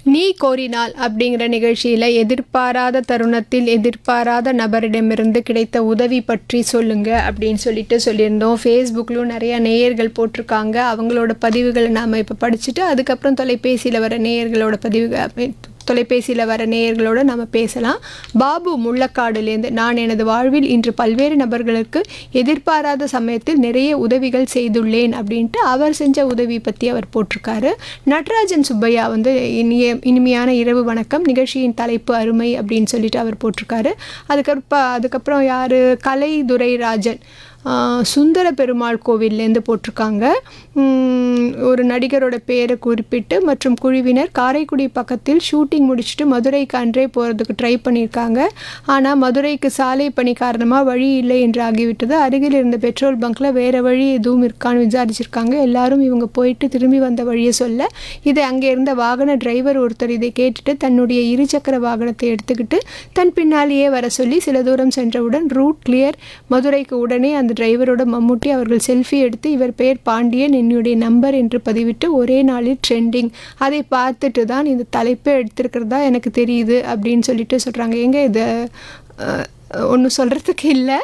நீ கோரினால் அப்படிங்கிற நிகழ்ச்சியில் எதிர்பாராத தருணத்தில் எதிர்பாராத நபரிடமிருந்து கிடைத்த உதவி பற்றி சொல்லுங்க அப்படின்னு சொல்லிட்டு சொல்லியிருந்தோம் ஃபேஸ்புக்லையும் நிறைய நேயர்கள் போட்டிருக்காங்க அவங்களோட பதிவுகளை நாம் இப்போ படிச்சுட்டு அதுக்கப்புறம் தொலைபேசியில் வர நேயர்களோட பதிவுகள் தொலைபேசியில் வர நேயர்களோட நம்ம பேசலாம் பாபு முள்ளக்காடுலேருந்து நான் எனது வாழ்வில் இன்று பல்வேறு நபர்களுக்கு எதிர்பாராத சமயத்தில் நிறைய உதவிகள் செய்துள்ளேன் அப்படின்ட்டு அவர் செஞ்ச உதவி பற்றி அவர் போட்டிருக்காரு நடராஜன் சுப்பையா வந்து இனிய இனிமையான இரவு வணக்கம் நிகழ்ச்சியின் தலைப்பு அருமை அப்படின்னு சொல்லிட்டு அவர் போட்டிருக்காரு அதுக்கப்புறம் அதுக்கப்புறம் யார் கலைதுரை ராஜன் ஆஹ் சுந்தர பெருமாள் கோவில்லேருந்து போட்டிருக்காங்க உம், ஒரு நடிகரோட பேரை குறிப்பிட்டு மற்றும் குழுவினர் காரைக்குடி பக்கத்தில் ஷூட்டிங் முடிச்சுட்டு மதுரைக்கு அன்றே போகிறதுக்கு ட்ரை பண்ணியிருக்காங்க ஆனால் மதுரைக்கு சாலை பணி காரணமாக வழி இல்லை என்று ஆகிவிட்டது அருகில் இருந்த பெட்ரோல் பங்க்கில் வேறு வழி எதுவும் இருக்கான்னு விசாரிச்சிருக்காங்க எல்லாரும் இவங்க போயிட்டு திரும்பி வந்த வழியை சொல்ல இதை அங்கே இருந்த வாகன டிரைவர் ஒருத்தர் இதை கேட்டுட்டு தன்னுடைய இருசக்கர வாகனத்தை எடுத்துக்கிட்டு தன் பின்னாலேயே வர சொல்லி சில தூரம் சென்றவுடன் ரூட் கிளியர் மதுரைக்கு உடனே அந்த டிரைவரோட மம்முட்டி அவர்கள் செல்ஃபி எடுத்து இவர் பெயர் பாண்டியன் என்னுடைய நம்பர் என்று பதிவிட்டு ஒரே நாளில் ட்ரெண்டிங் அதை பார்த்துட்டு தான் இந்த தலைப்பை எடுத்திருக்கிறதா எனக்கு தெரியுது அப்படின்னு சொல்லிட்டு சொல்கிறாங்க எங்க இது ஒன்றும் சொல்கிறதுக்கு இல்லை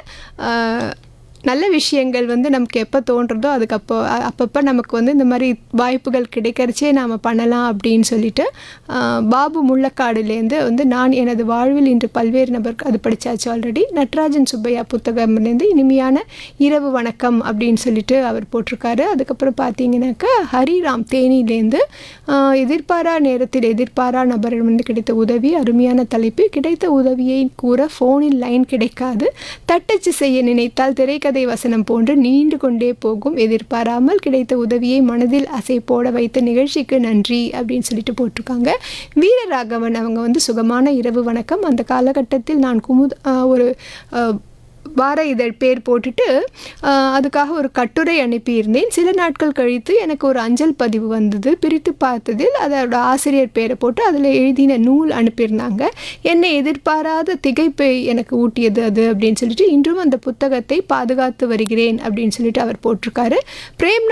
நல்ல விஷயங்கள் வந்து நமக்கு எப்போ தோன்றதோ அதுக்கு அப்போ அ- அப்பப்போ நமக்கு வந்து இந்த மாதிரி வாய்ப்புகள் கிடைக்கிறச்சே நாம் பண்ணலாம் அப்படின்னு சொல்லிட்டு ஆஹ், பாபு முள்ளக்காடுலேருந்து வந்து நான் எனது வாழ்வில் இன்று பல்வேறு நபருக்கு அது படித்தாச்சு ஆல்ரெடி நட்ராஜன் சுப்பையா புத்தகம்லேருந்து இனிமையான இரவு வணக்கம் அப்படின்னு சொல்லிட்டு அவர் போட்டிருக்காரு அதுக்கப்புறம் பார்த்தீங்கன்னாக்கா ஹரிராம் தேனியிலேருந்து ஆஹ், எதிர்பாரா நேரத்தில் எதிர்பாரா நபரிடமிருந்து கிடைத்த உதவி அருமையான தலைப்பு கிடைத்த உதவியை கூற ஃபோனில் லைன் கிடைக்காது தட்டச்சு செய்ய நினைத்தால் திரைக்கதை வசனம் போன்று நீண்டு கொண்டே போகும் எதிர்பாராமல் கிடைத்த உதவியை மனதில் அசை போட வைத்த நிகழ்ச்சிக்கு நன்றி அப்படின்னு சொல்லிட்டு போட்டிருக்காங்க வீரராகவன் அவங்க வந்து சுகமான இரவு வணக்கம் அந்த காலகட்டத்தில் நான் குமுத் ஆஹ் ஒரு ஆஹ் வார இதழ் பேர் போட்டுட்டு ஆஹ், அதுக்காக ஒரு கட்டுரை அனுப்பியிருந்தேன் சில நாட்கள் கழித்து எனக்கு ஒரு அஞ்சல் பதிவு வந்தது பிரித்து பார்த்ததில் அதோட ஆசிரியர் பேரை போட்டு அதில் எழுதின நூல் அனுப்பியிருந்தாங்க என்னை எதிர்பாராத திகைப்பை எனக்கு ஊட்டியது அது அப்படின்னு சொல்லிட்டு இன்றும் அந்த புத்தகத்தை பாதுகாத்து வருகிறேன் அப்படின்னு சொல்லிட்டு அவர் போட்டிருக்காரு பிரேம்